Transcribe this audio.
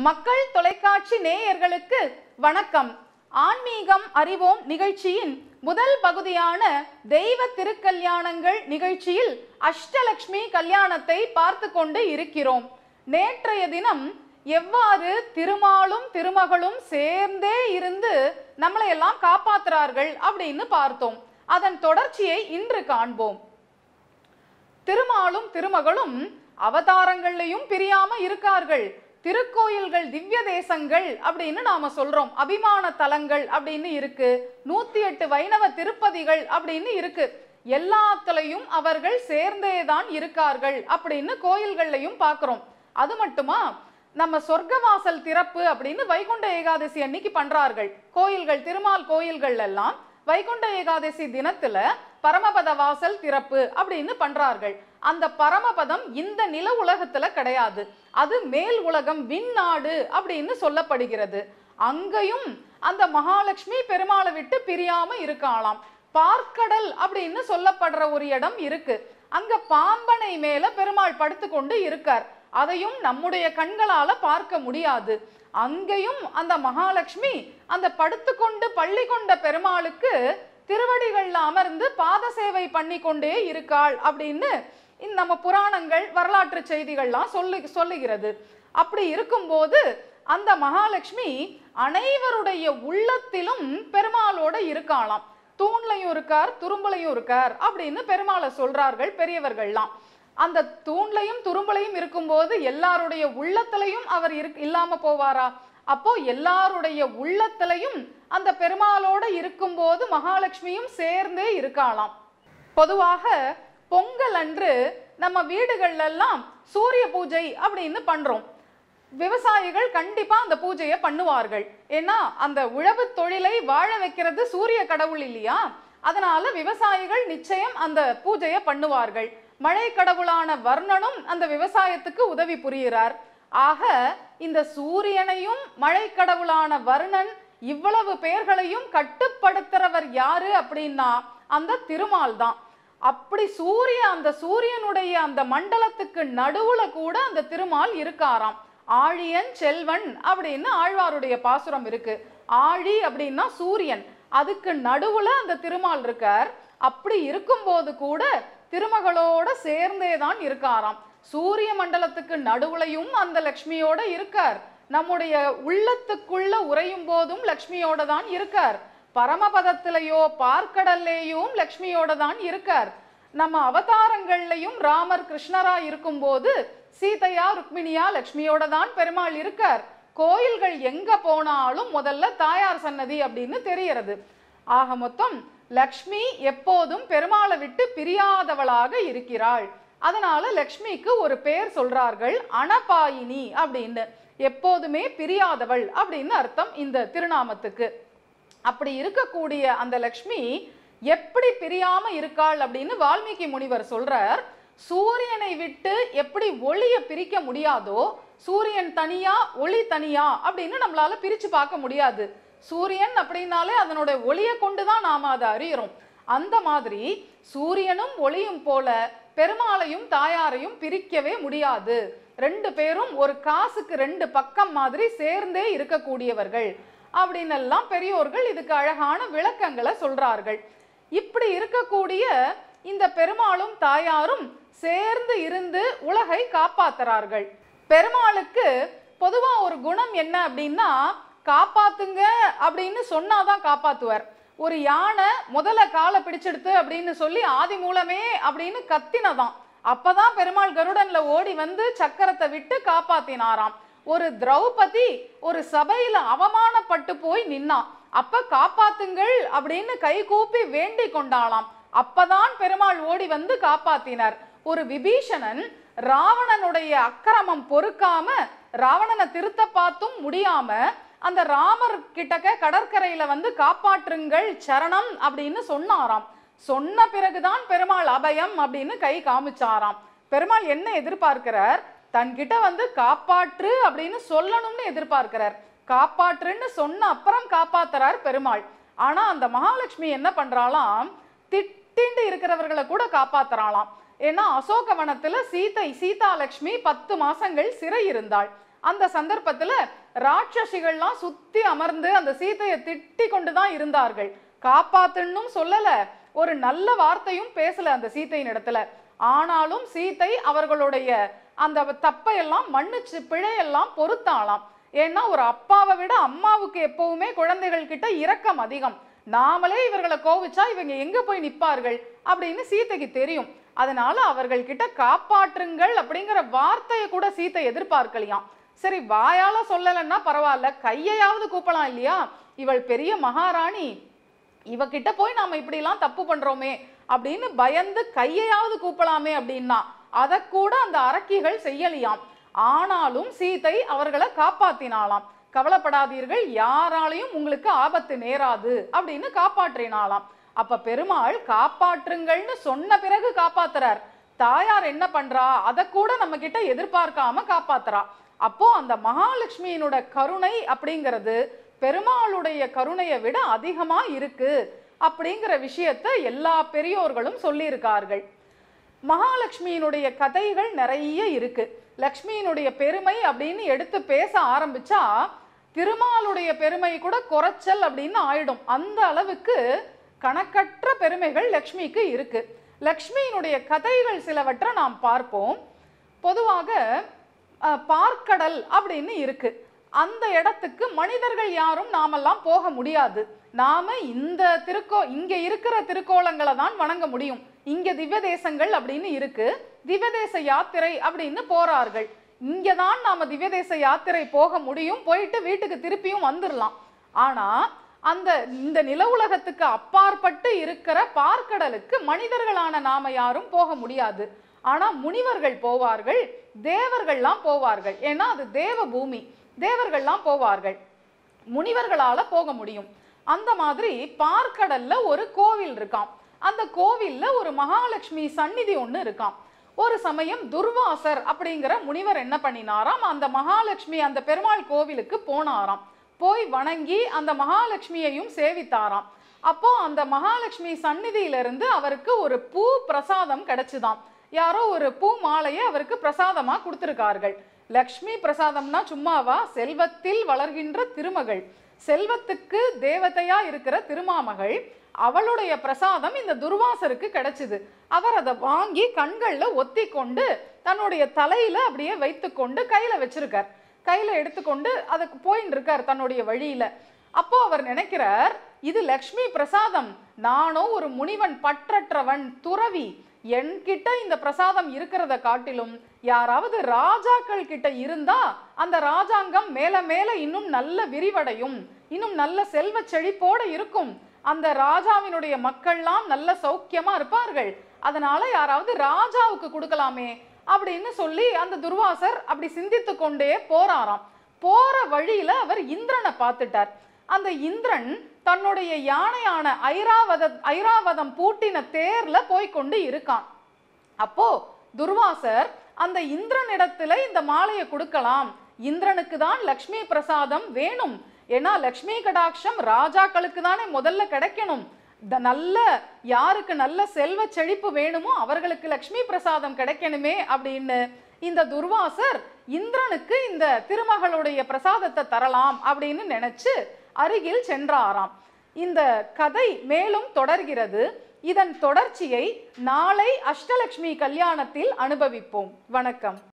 மக்கள் தொலைக்காட்சி நேயர்களுக்கு வணக்கம் ஆன்மீகம் அறிவோம் நிகழ்ச்சியின் முதல் பகுதியான தெய்வ திருக்கல்யாணங்கள் நிகழ்ச்சியில் அஷ்டலக்ஷ்மி கல்யாணத்தை பார்த்து கொண்டு இருக்கிறோம் நேற்றைய தினம் எவ்வாறு திருமாலும் திருமகளும் சேர்ந்தே இருந்து நம்மளை எல்லாம் காப்பாத்துறார்கள் அப்படின்னு பார்த்தோம் அதன் தொடர்ச்சியை இன்று காண்போம் திருமாலும் திருமகளும் அவதாரங்கள்லயும் பிரியாம இருக்கார்கள் திருக்கோயில்கள் திவ்ய தேசங்கள் அப்படின்னு நாம சொல்றோம் அபிமான தலங்கள் அப்படின்னு இருக்கு நூத்தி எட்டு வைணவ திருப்பதிகள் அப்படின்னு இருக்கு எல்லாத்துலயும் அவர்கள் சேர்ந்தே தான் இருக்கார்கள் அப்படின்னு கோயில்கள்லையும் பார்க்கிறோம் அது மட்டுமா நம்ம சொர்க்கவாசல் திறப்பு அப்படின்னு வைகுண்ட ஏகாதசி அன்னைக்கு பண்றார்கள் கோயில்கள் திருமால் கோயில்கள் எல்லாம் வைகுண்ட ஏகாதசி தினத்துல பரமபத வாசல் திறப்பு அப்படின்னு பண்றார்கள் அந்த பரமபதம் இந்த நில உலகத்துல கிடையாது அது மேல் உலகம் விண்ணாடு அப்படின்னு சொல்லப்படுகிறது அங்கேயும் அந்த மகாலட்சுமி பெருமாளை விட்டு பிரியாம இருக்காளாம் பார்க்கடல் அப்படின்னு சொல்லப்படுற ஒரு இடம் இருக்கு அங்க பாம்பனை மேல பெருமாள் படுத்துக்கொண்டு இருக்கார் அதையும் நம்முடைய கண்களால பார்க்க முடியாது அங்கேயும் அந்த மகாலட்சுமி அந்த படுத்துக்கொண்டு பள்ளி கொண்ட பெருமாளுக்கு திருவடிகள்ல அமர்ந்து பாத சேவை பண்ணி கொண்டே இருக்காள் அப்படின்னு இந்த நம்ம புராணங்கள் வரலாற்று செய்திகள்லாம் சொல்லு சொல்லுகிறது அப்படி இருக்கும்போது அந்த மகாலட்சுமி அனைவருடைய உள்ளத்திலும் பெருமாளோட இருக்காளாம் தூண்லையும் இருக்கார் துரும்புலையும் இருக்கார் அப்படின்னு பெருமாளை சொல்றார்கள் பெரியவர்கள்லாம் அந்த தூண்லையும் துரும்புலையும் இருக்கும்போது எல்லாருடைய உள்ளத்திலையும் அவர் இரு இல்லாம போவாரா அப்போ எல்லாருடைய உள்ளத்திலையும் அந்த பெருமாளோட இருக்கும்போது மகாலட்சுமியும் சேர்ந்தே இருக்காளாம் பொதுவாக பொங்கல் அன்று நம்ம வீடுகள்ல எல்லாம் சூரிய பூஜை அப்படின்னு பண்றோம் விவசாயிகள் கண்டிப்பா அந்த பூஜையை பண்ணுவார்கள் ஏன்னா அந்த உழவு தொழிலை வாழ வைக்கிறது சூரிய கடவுள் இல்லையா அதனால விவசாயிகள் நிச்சயம் அந்த பூஜையை பண்ணுவார்கள் மழை கடவுளான வர்ணனும் அந்த விவசாயத்துக்கு உதவி புரிகிறார் ஆக இந்த சூரியனையும் மழை கடவுளான வருணன் இவ்வளவு பேர்களையும் கட்டுப்படுத்துறவர் யாரு அப்படின்னா அந்த திருமால் தான் அப்படி சூரிய அந்த சூரியனுடைய அந்த மண்டலத்துக்கு நடுவுல கூட அந்த திருமால் இருக்காராம் ஆழியன் செல்வன் அப்படின்னு ஆழ்வாருடைய பாசுரம் இருக்கு ஆழி அப்படின்னா சூரியன் அதுக்கு நடுவுல அந்த திருமால் இருக்கார் அப்படி இருக்கும்போது கூட திருமகளோட சேர்ந்தே தான் இருக்காராம் சூரிய மண்டலத்துக்கு நடுவுலையும் அந்த லக்ஷ்மியோட இருக்கார் நம்முடைய உள்ளத்துக்குள்ள உறையும் போதும் லக்ஷ்மியோட தான் இருக்கார் பரமபதத்திலேயோ பார்க்கடல்லையும் லக்ஷ்மியோட தான் இருக்கார் நம்ம அவதாரங்கள்லையும் ராமர் கிருஷ்ணரா இருக்கும்போது சீதையா ருக்மிணியா லக்ஷ்மியோட தான் பெருமாள் இருக்கார் கோயில்கள் எங்க போனாலும் முதல்ல தாயார் சன்னதி அப்படின்னு தெரியறது ஆக மொத்தம் லக்ஷ்மி எப்போதும் பெருமாளை விட்டு பிரியாதவளாக இருக்கிறாள் அதனால லக்ஷ்மிக்கு ஒரு பேர் சொல்றார்கள் அனபாயினி அப்படின்னு எப்போதுமே பிரியாதவள் அப்படின்னு அர்த்தம் இந்த திருநாமத்துக்கு அப்படி இருக்கக்கூடிய அந்த லக்ஷ்மி எப்படி பிரியாம இருக்காள் அப்படின்னு வால்மீகி முனிவர் சொல்றார் சூரியனை விட்டு எப்படி ஒளியை பிரிக்க முடியாதோ சூரியன் தனியா ஒளி தனியா அப்படின்னு நம்மளால பிரிச்சு பார்க்க முடியாது சூரியன் அப்படின்னாலே அதனோட ஒளியை கொண்டு தான் நாம அதை அறியறோம் அந்த மாதிரி சூரியனும் ஒளியும் போல பெருமாளையும் தாயாரையும் பிரிக்கவே முடியாது ரெண்டு பேரும் ஒரு காசுக்கு ரெண்டு பக்கம் மாதிரி சேர்ந்தே இருக்கக்கூடியவர்கள் அப்படின்னு எல்லாம் பெரியோர்கள் இதுக்கு அழகான விளக்கங்களை சொல்றார்கள் இப்படி இருக்கக்கூடிய இந்த பெருமாளும் தாயாரும் சேர்ந்து இருந்து உலகை காப்பாத்துறார்கள் பெருமாளுக்கு பொதுவா ஒரு குணம் என்ன அப்படின்னா காப்பாத்துங்க அப்படின்னு சொன்னாதான் காப்பாத்துவார் ஒரு யானை முதல்ல காலை பிடிச்செடுத்து அப்படின்னு சொல்லி ஆதி மூலமே அப்படின்னு கத்தினதாம் அப்பதான் பெருமாள் கருடன்ல ஓடி வந்து சக்கரத்தை விட்டு காப்பாத்தினாராம் ஒரு திரௌபதி ஒரு சபையில அவமானப்பட்டு போய் நின்னா அப்ப காப்பாத்துங்கள் அப்படின்னு கை கூப்பி வேண்டி கொண்டாளாம் அப்பதான் பெருமாள் ஓடி வந்து காப்பாத்தினார் ஒரு விபீஷணன் ராவணனுடைய அக்கிரமம் பொறுக்காம ராவணனை திருத்த பார்த்தும் முடியாம அந்த ராமர் கிட்டக்க கடற்கரையில வந்து காப்பாற்றுங்கள் சரணம் அப்படின்னு சொன்னாராம் சொன்ன பிறகுதான் பெருமாள் அபயம் அப்படின்னு கை காமிச்சாராம் பெருமாள் என்ன எதிர்பார்க்கிறார் தன்கிட்ட வந்து காப்பாற்று அப்படின்னு சொல்லணும்னு எதிர்பார்க்கிறார் காப்பாற்றுன்னு சொன்ன அப்புறம் காப்பாத்துறார் பெருமாள் ஆனா அந்த மகாலட்சுமி என்ன பண்றாளாம் திட்டிண்டு இருக்கிறவர்களை கூட காப்பாத்துறாளாம் ஏன்னா அசோகவனத்துல சீதை சீதா லட்சுமி பத்து மாசங்கள் சிறை இருந்தாள் அந்த சந்தர்ப்பத்துல ராட்சசிகள்லாம் சுத்தி அமர்ந்து அந்த சீதையை திட்டி கொண்டு தான் இருந்தார்கள் காப்பாத்துன்னும் சொல்லல ஒரு நல்ல வார்த்தையும் பேசல அந்த சீதையின் இடத்துல ஆனாலும் சீதை அவர்களுடைய அந்த தப்பையெல்லாம் மன்னிச்சு பிழையெல்லாம் பொறுத்தாளாம் ஏன்னா ஒரு அப்பாவை விட அம்மாவுக்கு எப்பவுமே குழந்தைகள் கிட்ட இரக்கம் அதிகம் நாமளே இவர்களை கோவிச்சா இவங்க எங்க போய் நிப்பார்கள் அப்படின்னு சீதைக்கு தெரியும் அதனால அவர்கள் கிட்ட காப்பாற்றுங்கள் அப்படிங்கிற வார்த்தையை கூட சீத்தை எதிர்பார்க்கலையாம் சரி வாயால சொல்லலைன்னா பரவாயில்ல கையையாவது கூப்பலாம் இல்லையா இவள் பெரிய மகாராணி இவகிட்ட போய் நாம இப்படிலாம் தப்பு பண்றோமே அப்படின்னு பயந்து கையையாவது கூப்பலாமே அப்படின்னா அதை கூட அந்த அரக்கிகள் செய்யலியாம் ஆனாலும் சீதை அவர்களை காப்பாத்தினாளாம் கவலைப்படாதீர்கள் யாராலையும் உங்களுக்கு ஆபத்து நேராது அப்படின்னு காப்பாற்றினாளாம் அப்ப பெருமாள் காப்பாற்றுங்கள்னு சொன்ன பிறகு காப்பாத்துறார் தாயார் என்ன பண்றா அதை கூட நம்ம கிட்ட எதிர்பார்க்காம காப்பாத்துறா அப்போ அந்த மகாலட்சுமியினோட கருணை அப்படிங்கிறது பெருமாளுடைய கருணையை விட அதிகமா இருக்கு அப்படிங்கிற விஷயத்தை எல்லா பெரியோர்களும் சொல்லியிருக்கார்கள் மகாலட்சுமியினுடைய கதைகள் நிறைய இருக்கு லக்ஷ்மியினுடைய பெருமை அப்படின்னு எடுத்து பேச ஆரம்பிச்சா திருமாலுடைய பெருமை கூட குறைச்சல் அப்படின்னு ஆயிடும் அந்த அளவுக்கு கணக்கற்ற பெருமைகள் லக்ஷ்மிக்கு இருக்கு லக்ஷ்மியினுடைய கதைகள் சிலவற்றை நாம் பார்ப்போம் பொதுவாக அஹ், பார்க்கடல் அப்படின்னு இருக்கு அந்த இடத்துக்கு மனிதர்கள் யாரும் நாமெல்லாம் போக முடியாது நாம இந்த திருக்கோ இங்க இருக்கிற திருக்கோலங்களை தான் வணங்க முடியும் இங்க திவ்ய தேசங்கள் அப்படின்னு இருக்கு திவ்ய தேச யாத்திரை அப்படின்னு போறார்கள் இங்க தான் நாம திவ்ய தேச யாத்திரை போக முடியும் போயிட்டு வீட்டுக்கு திருப்பியும் வந்துடலாம் ஆனா அந்த இந்த நில உலகத்துக்கு அப்பாற்பட்டு இருக்கிற பார்க்கடலுக்கு மனிதர்களான நாம யாரும் போக முடியாது ஆனா முனிவர்கள் போவார்கள் தேவர்கள்லாம் போவார்கள் ஏன்னா அது தேவ பூமி தேவர்கள்லாம் போவார்கள் முனிவர்களால போக முடியும் அந்த மாதிரி பார்க்கடல்ல ஒரு கோவில் இருக்காம் அந்த கோவில்ல ஒரு மகாலட்சுமி சந்நிதி ஒண்ணு இருக்காம் ஒரு சமயம் துர்வாசர் அப்படிங்கிற முனிவர் என்ன பண்ணினாராம் அந்த மகாலட்சுமி அந்த பெருமாள் கோவிலுக்கு போனாராம் போய் வணங்கி அந்த மகாலட்சுமியையும் சேவித்தாராம் அப்போ அந்த மகாலட்சுமி சந்நிதியிலிருந்து அவருக்கு ஒரு பூ பிரசாதம் கிடைச்சுதாம் யாரோ ஒரு பூ மாலையை அவருக்கு பிரசாதமா கொடுத்திருக்கார்கள் லக்ஷ்மி பிரசாதம்னா சும்மாவா செல்வத்தில் வளர்கின்ற திருமகள் செல்வத்துக்கு தேவதையா இருக்கிற திருமாமகள் அவளுடைய பிரசாதம் இந்த துர்வாசருக்கு கிடைச்சது அவர் அதை வாங்கி கண்கள்ல ஒத்தி கொண்டு தன்னுடைய தலையில அப்படியே வைத்துக்கொண்டு கையில வச்சிருக்கார் கையில எடுத்துக்கொண்டு அதுக்கு போயின்னு இருக்கார் தன்னுடைய வழியில அப்போ அவர் நினைக்கிறார் இது லக்ஷ்மி பிரசாதம் நானும் ஒரு முனிவன் பற்றற்றவன் துறவி என்கிட்ட இந்த பிரசாதம் இருக்கிறத காட்டிலும் யாராவது ராஜாக்கள் கிட்ட இருந்தா அந்த ராஜாங்கம் மேல மேல இன்னும் நல்ல விரிவடையும் இன்னும் நல்ல செல்வ செழிப்போட இருக்கும் அந்த ராஜாவினுடைய மக்கள்லாம் நல்ல சௌக்கியமா இருப்பார்கள் அதனால யாராவது ராஜாவுக்கு கொடுக்கலாமே அப்படின்னு சொல்லி அந்த துர்வாசர் அப்படி சிந்தித்து கொண்டே போறாராம் போற வழியில அவர் இந்திரனை பார்த்துட்டார் அந்த இந்திரன் தன்னுடைய யானையான ஐராவத ஐராவதம் பூட்டின தேர்ல போய் கொண்டு இருக்கான் அப்போ துர்வாசர் அந்த இந்திரனிடத்துல இந்த மாலையை கொடுக்கலாம் இந்திரனுக்கு தான் லக்ஷ்மி பிரசாதம் வேணும் ஏன்னா லக்ஷ்மி கடாட்சம் ராஜாக்களுக்கு தானே முதல்ல கிடைக்கணும் இந்த நல்ல யாருக்கு நல்ல செல்வ செழிப்பு வேணுமோ அவர்களுக்கு லக்ஷ்மி பிரசாதம் கிடைக்கணுமே அப்படின்னு இந்த துர்வாசர் இந்திரனுக்கு இந்த திருமகளுடைய பிரசாதத்தை தரலாம் அப்படின்னு நினைச்சு அருகில் சென்றாராம் இந்த கதை மேலும் தொடர்கிறது இதன் தொடர்ச்சியை நாளை அஷ்டலக்ஷ்மி கல்யாணத்தில் அனுபவிப்போம் வணக்கம்